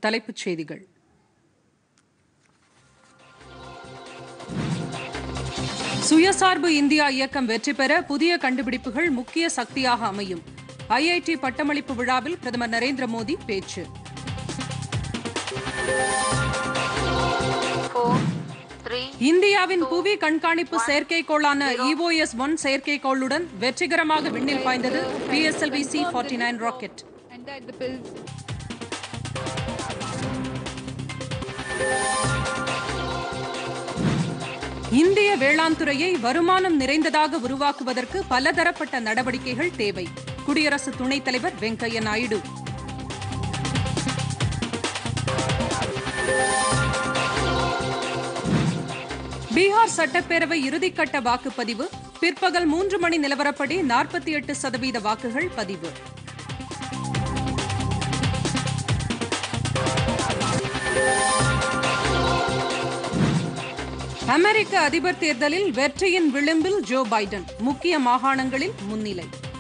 தலைப்புச் செய்திகள் சுயசார்பு இந்தியா இயக்கம் வெற்றி பெற புதிய கண்டுபிடிப்புகள் முக்கிய சக்தியாக அமையும் ஐஐடி பட்டமளிப்பு விழாவில் பிரதமர் நரேந்திர மோடி பேச்சு four, three, இந்தியாவின் புவி கண்காணிப்பு செயற்கைக்கோளான இஓஎஸ் ஒன் செயற்கைக்கோளுடன் வெற்றிகரமாக விண்ணில் பாய்ந்தது PSLV C forty nine rocket and that the pills. இந்திய வேளாண் துறையை வருமானம் நிறைந்ததாக உருவாக்குவதற்கு பலதரப்பட்ட நடவடிக்கைகள் தேவை குடியரசு துணைத் தலைவர் வெங்கையா நாயுடு பீகார் சட்டப்பேரவை இறுதிக்கட்ட வாக்குப்பதிவு பிற்பகல் மூன்று மணி நிலவரப்படி நாற்பத்தி எட்டு சதவீத வாக்குகள் பதிவு அமெரிக்க அதிபர் தேர்தலில் வெற்றியின் விளிம்பில் ஜோ பைடன் முக்கிய மாகாணங்களில் முன்னிலை